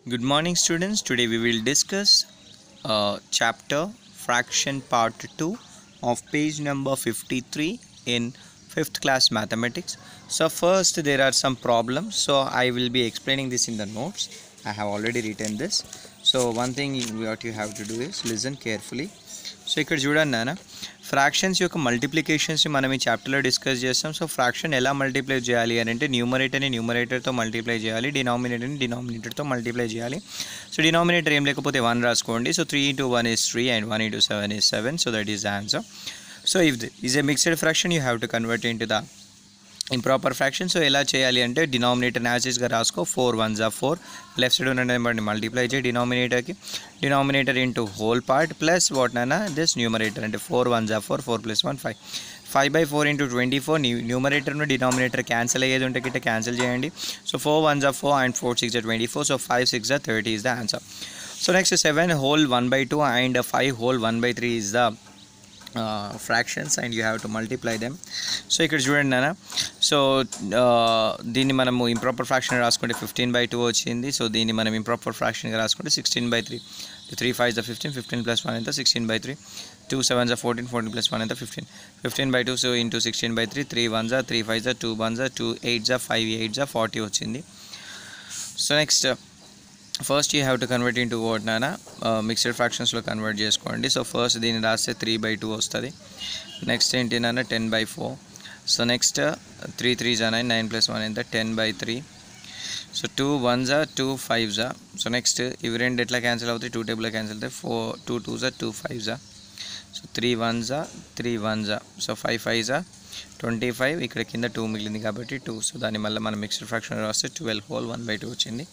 Good morning, students. Today we will discuss uh, chapter fraction part 2 of page number 53 in 5th class mathematics. So, first, there are some problems. So, I will be explaining this in the notes. I have already written this. So, one thing what you have to do is listen carefully. So ఇక్కడ చూడండి నాన్న fractions యొక్క multiplications మనం ఈ చాప్టర్లో discuss చేస్తాం so fraction ఎలా multiply చేయాలి అని అంటే న్యూమరేటర్ని న్యూమరేటర్తో మల్టిప్లై చేయాలి డినామినేటర్ని డినామినేటర్తో మల్టిప్లై చేయాలి సో డినామినేటర్ ఏం లేకపోతే వన్ రాసుకోండి so three into one is three and one into seven is seven so that is the answer so if is a mixed fraction you have to convert into the improper fraction so ఎలా చేయాలి అంటే denominator యాసిస్గా రాసుకో four one జా four left side ఉన్న నెంబర్ని multiply చేయి డినామినేటర్కి denominator into whole part plus what నైనా దిస్ న్యూమరేటర్ అంటే ఫోర్ వన్ జా four four plus one five five by four into twenty four న్యూమరేటర్ను డినామినేటర్ క్యాన్సిల్ అయ్యేది ఉంటే గిట్ట క్యాన్సిల్ చేయండి సో ఫోర్ వన్ జా ఫోర్ అండ్ ఫోర్ సిక్స్ జా twenty four so five six జా thirty is the answer so next seven whole one by two and five whole one by three is the fractions and you have to multiply them so ఇక్కడ చూడండి నాన్న so దీన్ని మనము improper fraction రాసుకుంటే fifteen by two వచ్చింది so దీన్ని మనం improper ఫ్రాక్షన్గా రాసుకుంటే sixteen by three three five the fifteen fifteen plus one ఎంత sixteen by three two seven జా ఫోర్టీన్ ఫోర్టీన్ ప్లస్ వన్ ఎంత fifteen fifteen by two so into sixteen by three three one జా three five జా two one జా two eight జా five eight జా forty వచ్చింది so next first you have to convert into what నానా mixed ఫ్రాక్షన్స్లో convert చేసుకోండి so first దీన్ని రాస్తే త్రీ బై టూ వస్తుంది నెక్స్ట్ ఏంటి నాన్న ten by four so next three three జా నైన్ నైన్ ప్లస్ వన్ ఎంత ten by three so two one జా టూ ఫైవ్ జా సో నెక్స్ట్ ఇవి రెండు ఎట్లా క్యాన్సిల్ అవుతాయి టూ టేబుల్లో క్యాన్సిల్ అవుతాయి ఫోర్ టూ టూ జా టూ ఫైవ్ జా సో త్రీ వన్ జా త్రీ వన్ జా సో ఫైవ్ ఫైవ్ జా ట్వంటీ ఫైవ్ ఇక్కడ కింద టూ మిగిలింది కాబట్టి టూ సో దాని మళ్ళీ మనం మిక్స్డ్ ఫ్రాక్షన్ రాస్తే twelve whole one by two వచ్చింది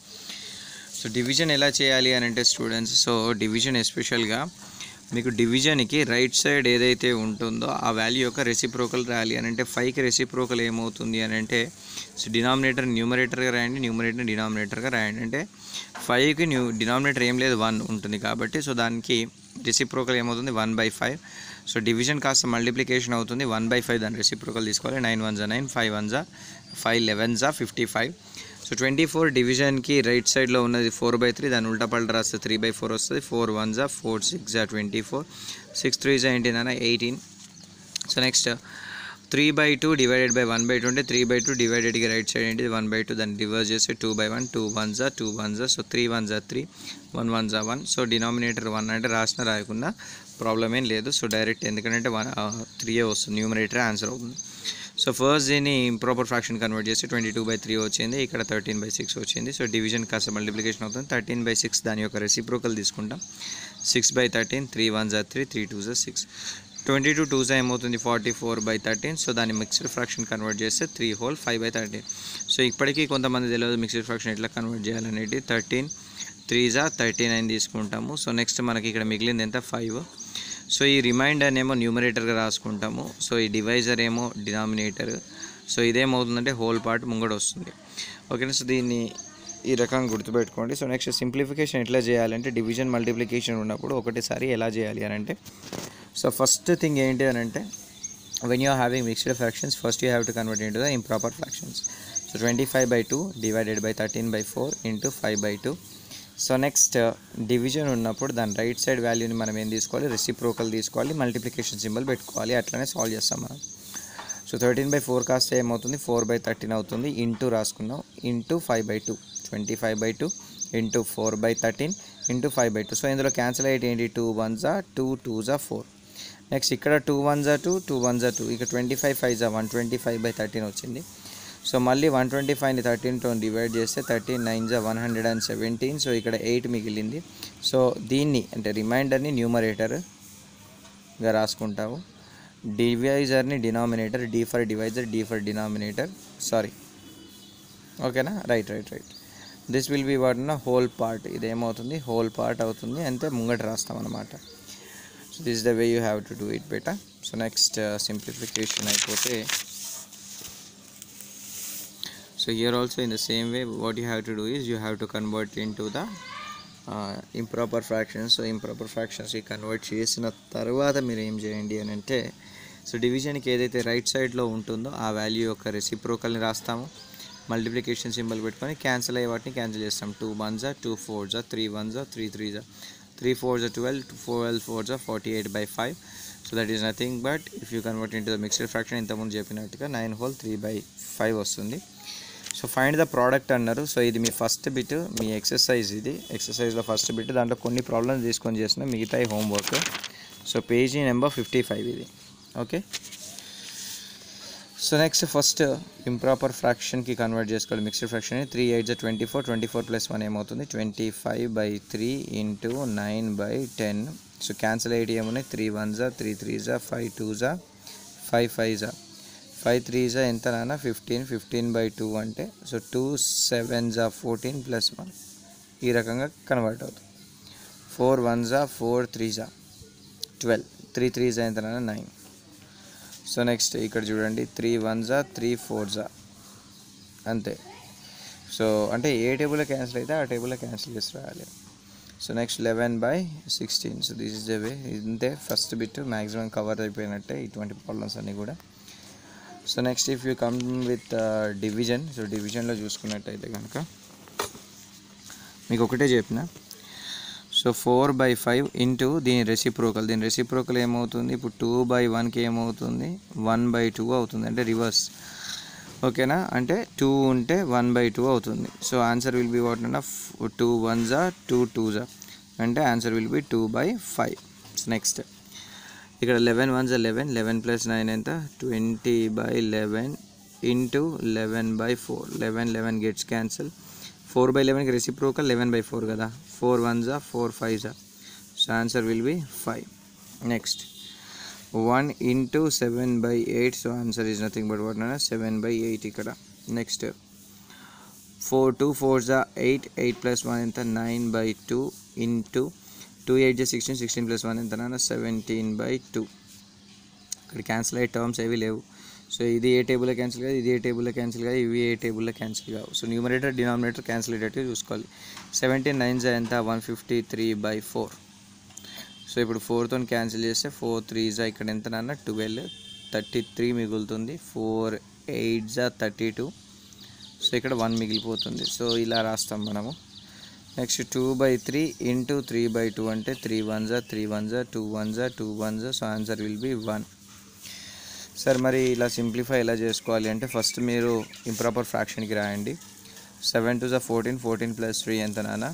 సో డివిజన్ ఎలా చేయాలి అని అంటే స్టూడెంట్స్ సో డివిజన్ ఎస్పెషల్గా మీకు డివిజన్కి రైట్ సైడ్ ఏదైతే ఉంటుందో ఆ వాల్యూ యొక్క రెసిప్రోకల్ రాయాలి అని అంటే ఫైవ్కి రెసిప్రోకల్ ఏమవుతుంది అని అంటే సో డినామినేటర్ న్యూమరేటర్గా రాయండి న్యూమరేటర్ డినామినేటర్గా రాయండి అంటే ఫైవ్కి న్యూ డినామినేటర్ ఏం లేదు వన్ ఉంటుంది కాబట్టి సో దానికి రెసిప్రోకల్ ఏమవుతుంది one by five so division కాస్త మల్టిప్లికేషన్ అవుతుంది వన్ బై ఫైవ్ దాని రెసిప్రోకల్ తీసుకోవాలి నైన్ వన్ జా నైన్ ఫైవ్ వన్ జా ఫైవ్ లెవెన్ జా fifty five so twenty four డివిజన్కి రైట్ సైడ్లో ఉన్నది ఫోర్ బై త్రీ దాని ఉల్టా పల్టా రాస్తే త్రీ బై ఫోర్ వస్తుంది ఫోర్ వన్ జా ఫోర్ సిక్స్ జా ట్వంటీ ఫోర్ సిక్స్ త్రీ జా ఏంటి నాన్న eighteen so next three by two divided by one by two అంటే త్రీ బై టూ డివైడెడ్కి రైట్ సైడ్ ఏంటి వన్ బై టూ దాన్ని డివైడ్ చేస్తే two by one two one జా టూ వన్ జా సో త్రీ వన్ జా త్రీ వన్ వన్ జా one so denominator one అంటే రాసిన రాయకుండా ప్రాబ్లం ఏం లేదు సో డైరెక్ట్ ఎందుకంటే వన్ త్రీయే వస్తుంది న్యూమరేటర్ ఆన్సర్ అవుతుంది సో ఫస్ట్ దీన్ని ఇంప్రాపర్ ఫ్రాక్షన్ కన్వర్ట్ చేసి ట్వంటీ టూ బై త్రీ వచ్చింది ఇక్కడ థర్టీన్ బై సిక్స్ వచ్చింది సో డివిజన్ కాస్త మల్టిప్లికేషన్ అవుతుంది థర్టీన్ బై సిక్స్ దాని యొక్క రెసిప్రోకల్ తీసుకుంటాం six by thirteen three one జా త్రీ త్రీ టూ జా సిక్స్ ట్వంటీ టూ టూ జా ఏమవుతుంది forty four by thirteen so దాన్ని మిక్స్డ్ ఫ్రాక్షన్ కన్వర్ట్ చేస్తే three whole five by thirteen so ఇప్పటికీ కొంతమంది తెలియదు మిక్స్డ్ ఫ్రాక్షన్ ఎట్లా కన్వర్ట్ చేయాలనేది థర్టీన్ త్రీ జా థర్టీ నైన్ తీసుకుంటాము సో నెక్స్ట్ మనకి ఇక్కడ మిగిలింది ఎంత ఫైవ్ సో ఈ రిమైండర్ ఏమో న్యూమరేటర్గా రాసుకుంటాము సో ఈ డివైజర్ ఏమో డినామినేటర్ సో ఇదేమవుతుందంటే హోల్ పార్ట్ ముంగడ వస్తుంది ఓకేనా సో దీన్ని ఈ రకంగా గుర్తుపెట్టుకోండి సో నెక్స్ట్ సింప్లిఫికేషన్ ఎట్లా చేయాలంటే డివిజన్ మల్టిప్లికేషన్ ఉన్నప్పుడు ఒకటేసారి ఎలా చేయాలి అని అంటే సో ఫస్ట్ థింగ్ ఏంటి అని అంటే when you having mixed fractions first you have to convert into the improper fractions so twenty five by two divided by thirteen by four into five by two so next division ఉన్నప్పుడు దాని right side వాల్యూని మనం ఏం తీసుకోవాలి reciprocal తీసుకోవాలి multiplication symbol పెట్టుకోవాలి అట్లనే solve చేస్తాం మనం సో థర్టీన్ బై ఫోర్ కాస్ట్ ఏమవుతుంది ఫోర్ బై థర్టీన్ అవుతుంది ఇంటూ రాసుకున్నాం into five by two twenty five by two into four by thirteen into five by two so ఇందులో క్యాన్సిల్ అయ్యేటి ఏంటి టూ వన్ జా టూ టూ జా ఫోర్ నెక్స్ట్ ఇక్కడ టూ వన్ జా టూ టూ వన్ జా టూ ఇక్కడ ట్వంటీ ఫైవ్ ఫైవ్ జా one twenty five by thirteen వచ్చింది సో మళ్ళీ వన్ ట్వంటీ ఫైవ్ని థర్టీన్తో డివైడ్ చేస్తే థర్టీన్ నైన్ జా one hundred and seventeen so ఇక్కడ ఎయిట్ మిగిలింది సో దీన్ని అంటే రిమైండర్ని న్యూమరేటర్గా రాసుకుంటావు డివైజర్ని denominator D for divisor D for denominator sorry ఓకేనా right right right this will be what నా హోల్ పార్ట్ ఇదేమవుతుంది హోల్ పార్ట్ అవుతుంది అంతే ముంగట రాస్తాం అనమాట so this the way you have to do it better so next simplification అయిపోతే so here also in the same way what you have to do is you have to convert into the uh, improper fractions so improper fractions ఈ convert చేసిన తర్వాత మీరు ఏం చేయండి అని అంటే so డివిజన్కి ఏదైతే రైట్ సైడ్లో ఉంటుందో ఆ వాల్యూ యొక్క రెసిప్రోకల్ని రాస్తాము మల్టిప్లికేషన్ సింబల్ పెట్టుకొని క్యాన్సిల్ అయ్యే వాటిని క్యాన్సిల్ చేస్తాం టూ వన్ జా టూ ఫోర్ జా త్రీ వన్ జా త్రీ త్రీ జా త్రీ ఫోర్ జా ట్వెల్వ్ ట్వెల్వ్ ఫోర్ జా forty eight by five so that is nothing but if you convert into the mixed fraction ఇంతకుముందు చెప్పినట్టుగా nine whole three by five వస్తుంది so find the product అన్నారు so ఇది మీ first bit మీ exercise ఇది ఎక్సర్సైజ్లో ఫస్ట్ బిట్ దాంట్లో కొన్ని ప్రాబ్లమ్స్ తీసుకొని చేసిన మిగతా homework so page number fifty five ఇది okay so next first improper ఫ్రాక్షన్కి కన్వర్ట్ చేసుకోవాలి మిక్స్డ్ ఫ్రాక్షన్ త్రీ ఎయిట్ జా twenty four twenty four plus one ఏమవుతుంది twenty five by three into nine by ten so cancel అయ్యేటి ఏమున్నాయి three one జా three three జా five two జా five five జా ఫైవ్ త్రీ జా ఎంత నాన్న ఫిఫ్టీన్ ఫిఫ్టీన్ బై టూ అంటే సో టూ సెవెన్ జా ఫోర్టీన్ ప్లస్ వన్ ఈ రకంగా కన్వర్ట్ అవుతుంది ఫోర్ వన్ జా ఫోర్ త్రీ జా ట్వెల్వ్ త్రీ త్రీ జా ఎంత నాన్న నైన్ సో నెక్స్ట్ ఇక్కడ చూడండి త్రీ వన్ జా త్రీ ఫోర్ జా అంతే సో అంటే ఏ టేబుల్లో క్యాన్సిల్ అయితే ఆ టేబుల్లో క్యాన్సిల్ చేసి రాయాలి so next eleven by sixteen so this is the way ఇంతే ఫస్ట్ బిట్ మ్యాక్సిమం కవర్ అయిపోయినట్టే ఇటువంటి ప్రాబ్లమ్స్ అన్నీ కూడా so next if you come with division so డివిజన్లో చూసుకున్నట్టయితే కనుక మీకు ఒకటే చెప్పిన so four by five into దీని రెసిప్రోకల్ దీని రెసిప్రోకల్ ఏమవుతుంది ఇప్పుడు టూ బై వన్కి ఏమవుతుంది వన్ బై టూ అవుతుంది అంటే రివర్స్ ఓకేనా అంటే టూ ఉంటే వన్ బై టూ అవుతుంది so answer will be what అన్న టూ వన్ జా టూ టూ జా అంటే answer will be two by five next ఇక్కడ లెవెన్ వన్ జా లెవెన్ లెవెన్ ప్లస్ నైన్ ఎంత twenty by eleven into eleven by four eleven eleven gets cancel four by లెవెన్కి reciprocal eleven by four కదా four one జా four five జా so answer will be five next one into seven by eight so answer is nothing but what అన్న seven by eight ఇక్కడ next four two four జా eight eight plus one ఎంత nine by two into two eight జా sixteen sixteen plus one ఎంత నాన్న seventeen by two ఇక్కడ cancel అయ్యే terms ఏవి లేవు సో ఇది ఏ టేబుల్లో క్యాన్సిల్ కాదు ఇది ఏ టేబుల్లో క్యాన్సిల్ కాదు ఇవి ఏ టేబుల్లో క్యాన్సిల్ కావు సో న్యూమరేటర్ డినామినేటర్ క్యాన్సిల్ అయ్యేటట్టు చూసుకోవాలి సెవెంటీన్ నైన్ జా ఎంత one fifty three by four so ఇప్పుడు ఫోర్తో క్యాన్సిల్ చేస్తే ఫోర్ త్రీ జా ఇక్కడ ఎంత నాన్న ట్వెల్వ్ థర్టీ త్రీ మిగులుతుంది ఫోర్ ఎయిట్ జా థర్టీ టూ సో ఇక్కడ వన్ మిగిలిపోతుంది సో ఇలా రాస్తాం మనము next two by three into three by two అంటే త్రీ వన్ జా త్రీ వన్ జా టూ వన్ జా టూ వన్ జా so answer will be one sir మరి ఇలా సింప్లిఫై ఎలా చేసుకోవాలి అంటే ఫస్ట్ మీరు ఇంప్రాపర్ ఫ్రాక్షన్కి రాయండి సెవెన్ టు జా ఫోర్టీన్ ఫోర్టీన్ ప్లస్ త్రీ ఎంత నాన్న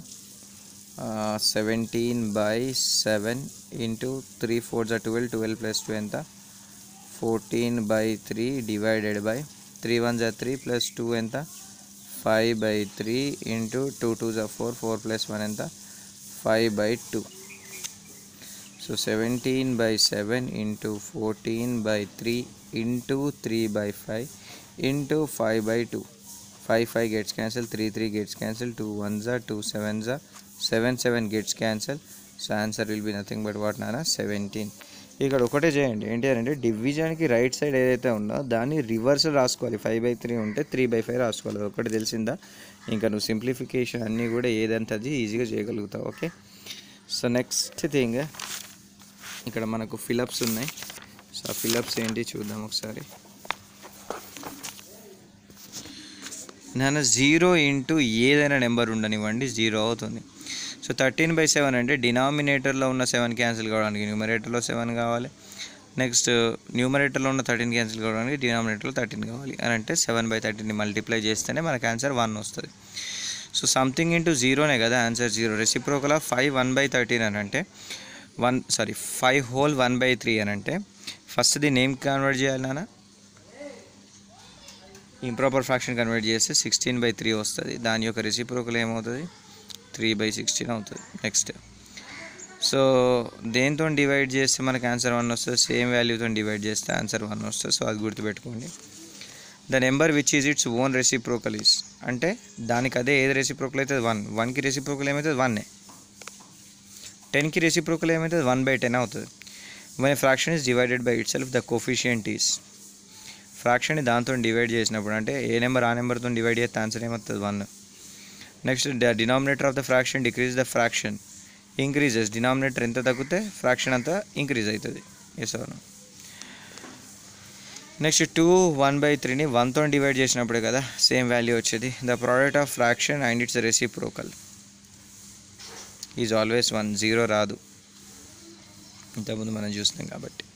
seventeen by seven into three four జా ట్వెల్వ్ ట్వెల్వ్ ప్లస్ టూ ఎంత fourteen by three divided by three one జా త్రీ ప్లస్ టూ ఎంత five by three into two two జా four four plus one ఎంత five by two so seventeen by seven into fourteen by three into three by five into five by two five five gets cancel three three gets cancel two one జా two seven జా seven seven gets cancel so answer will be nothing but what నానా seventeen ఇక్కడ ఒకటే చేయండి ఏంటి అంటే డివిజన్కి right side ఏదైతే ఉందో దాన్ని రివర్స్ రాసుకోవాలి ఫైవ్ బై త్రీ ఉంటే త్రీ బై ఫైవ్ రాసుకోవాలి ఒకటి తెలిసిందా ఇంకా నువ్వు సింప్లిఫికేషన్ అన్నీ కూడా ఏదంటే అది ఈజీగా చేయగలుగుతావు ఓకే సో నెక్స్ట్ థింగ్ ఇక్కడ మనకు ఫిలప్స్ ఉన్నాయి సో ఆ ఫిలప్స్ ఏంటి చూద్దాం ఒకసారి నాన్న జీరో ఇంటూ ఏదైనా నెంబర్ ఉండనివ్వండి జీరో అవుతుంది సో థర్టీన్ బై సెవెన్ అంటే డినామినేటర్లో ఉన్న సెవెన్ క్యాన్సిల్ కావడానికి న్యూమరేటర్లో సెవెన్ కావాలి నెక్స్ట్ న్యూమరేటర్లో ఉన్న థర్టీన్ క్యాన్సిల్ కావడానికి డినామినేటర్లో థర్టీన్ కావాలి అని అంటే సెవెన్ బై థర్టీన్ని మల్టిప్లై చేస్తేనే మనకు ఆన్సర్ వన్ వస్తుంది సో సంథింగ్ ఇంటూ జీరోనే కదా answer zero reciprocal of five one by thirteen అని అంటే one sorry five whole one by three అని అంటే ఫస్ట్ దీన్ని ఏం కన్వర్ట్ చేయాలి నాన్న ఇంప్రాపర్ ఫ్రాక్షన్ కన్వర్ట్ చేస్తే సిక్స్టీన్ బై త్రీ వస్తుంది దాని యొక్క రెసిప్రోకల్ ఏమవుతుంది త్రీ బై సిక్స్టీన్ అవుతుంది నెక్స్ట్ సో దేంతో డివైడ్ చేస్తే మనకి ఆన్సర్ వన్ వస్తుంది సేమ్ వాల్యూతో డివైడ్ చేస్తే ఆన్సర్ వన్ వస్తుంది సో అది గుర్తుపెట్టుకోండి the number which is its own reciprocal is అంటే దానికి అదే ఏది రెసిప్రోకల్ అవుతుంది వన్ వన్కి రెసిప్రోకల్ ఏమవుతుంది వన్నే టెన్కి రెసిప్రోకల్ ఏమవుతుంది వన్ బై టెన్ అవుతుంది one fraction is divided by itself the coefficient is ఫ్రాక్షన్ని దాంతో డివైడ్ చేసినప్పుడు అంటే ఏ నెంబర్ ఆ నెంబర్తో డివైడ్ చేస్తే ఆన్సర్ ఏమవుతుంది one next the denominator of the fraction decrease the fraction increases denominator ఎంత తగ్గితే ఫ్రాక్షన్ అంతా ఇంక్రీజ్ అవుతుంది ఎస్ అవును నెక్స్ట్ టూ వన్ బై త్రీని వన్తో డివైడ్ చేసినప్పుడే కదా సేమ్ వాల్యూ వచ్చేది the product of fraction and its reciprocal is always one zero రాదు ఇంతకుముందు మనం చూసినాం కాబట్టి